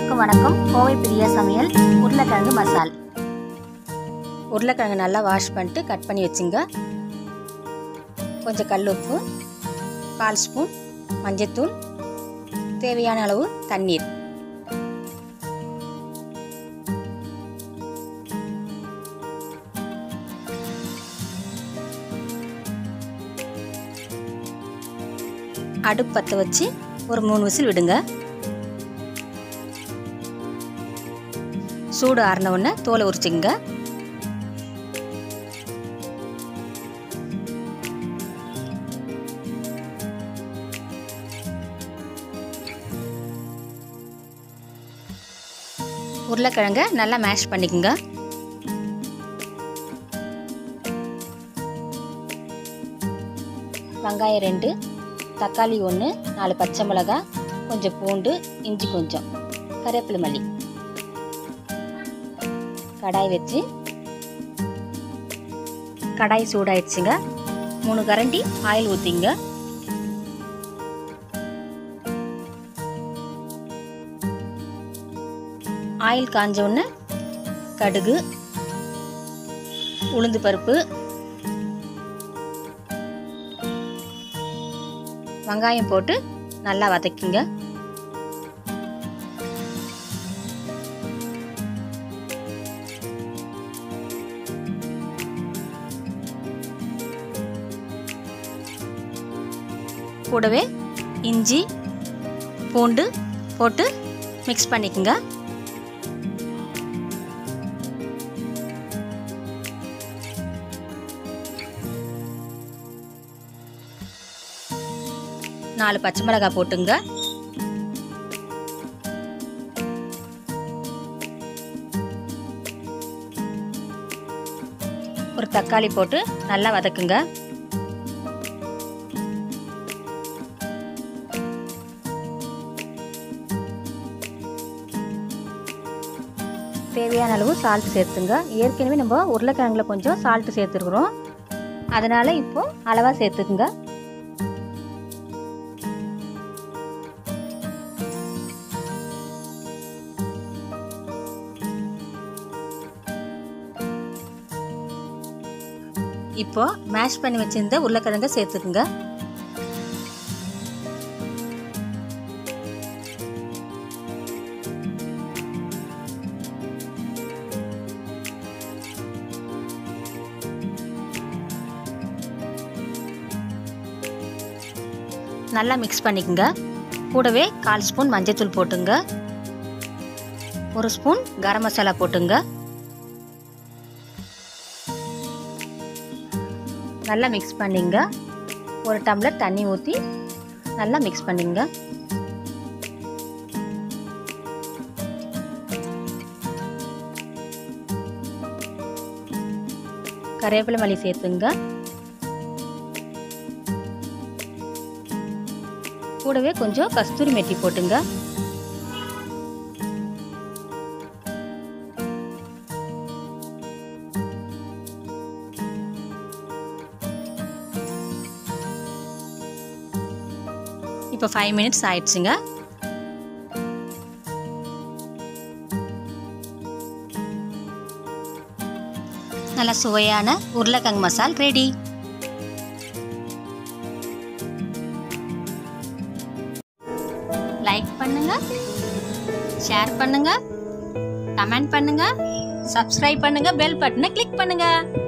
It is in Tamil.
அனைவருக்கும் வணக்கம் கோவை பிரியா சமையல் உருளைக்கிழங்கு மசால் உருளைக்கிழங்கு நல்லா வாஷ் பண்ணிட்டு கட் பண்ணி வச்சுங்க கொஞ்சம் கல் உப்பு கால் ஸ்பூன் மஞ்சத்தூள் தேவையான அளவு தண்ணீர் அடுப்பு பற்ற வச்சு ஒரு மூணு விசில் விடுங்க சூடு ஆறின உடனே தோலை உரிச்சுங்க உருளைக்கிழங்க நல்லா மேஷ் பண்ணிக்கோங்க வெங்காயம் ரெண்டு தக்காளி ஒன்று நாலு பச்சை மிளகாய் கொஞ்சம் பூண்டு இஞ்சி கொஞ்சம் கருவேப்பிலை மல்லி கடாய் வச்சு கடாய் சூடாயிடுச்சுங்க மூணு கரண்டி ஆயில் ஊற்றிங்க ஆயில் காஞ்ச உடனே கடுகு உளுந்து பருப்பு வெங்காயம் போட்டு நல்லா வதக்கிங்க கூடவே இஞ்சி பூண்டு போட்டு மிக்ஸ் பண்ணிக்கோங்க நாலு பச்சை மிளகாய் போட்டுங்க ஒரு தக்காளி போட்டு நல்லா வதக்குங்க தேவையான அளவு சால்ட் சேர்த்துங்க ஏற்கனவே நம்ம உருளைக்கிழங்குல கொஞ்சம் சால்ட் சேர்த்துருக்குறோம் அதனால் இப்போ அளவாக சேர்த்துக்குங்க இப்போ மேஷ் பண்ணி வச்சிருந்த உருளைக்கிழங்க சேர்த்துக்குங்க நல்லா மிக்ஸ் பண்ணிக்கோங்க கூடவே கால் ஸ்பூன் மஞ்சத்தூள் போட்டுங்க ஒரு ஸ்பூன் கரம் மசாலா போட்டுங்க நல்லா மிக்ஸ் பண்ணிங்க ஒரு டம்ளர் தண்ணி ஊற்றி நல்லா மிக்ஸ் பண்ணிங்க கருவேப்பிலை மல்லி சேர்த்துங்க கூடவே கொஞ்சம் கஸ்தூரி மெட்டி போட்டுங்க இப்போ ஃபைவ் மினிட்ஸ் ஆயிடுச்சுங்க நல்ல சுவையான உருளைக்கிழங்கு மசால் ரெடி லைக் பண்ணுங்க ஷேர் பண்ணுங்க கமெண்ட் பண்ணுங்க சப்ஸ்கிரைப் பண்ணுங்க பெல் பட்டனை கிளிக் பண்ணுங்க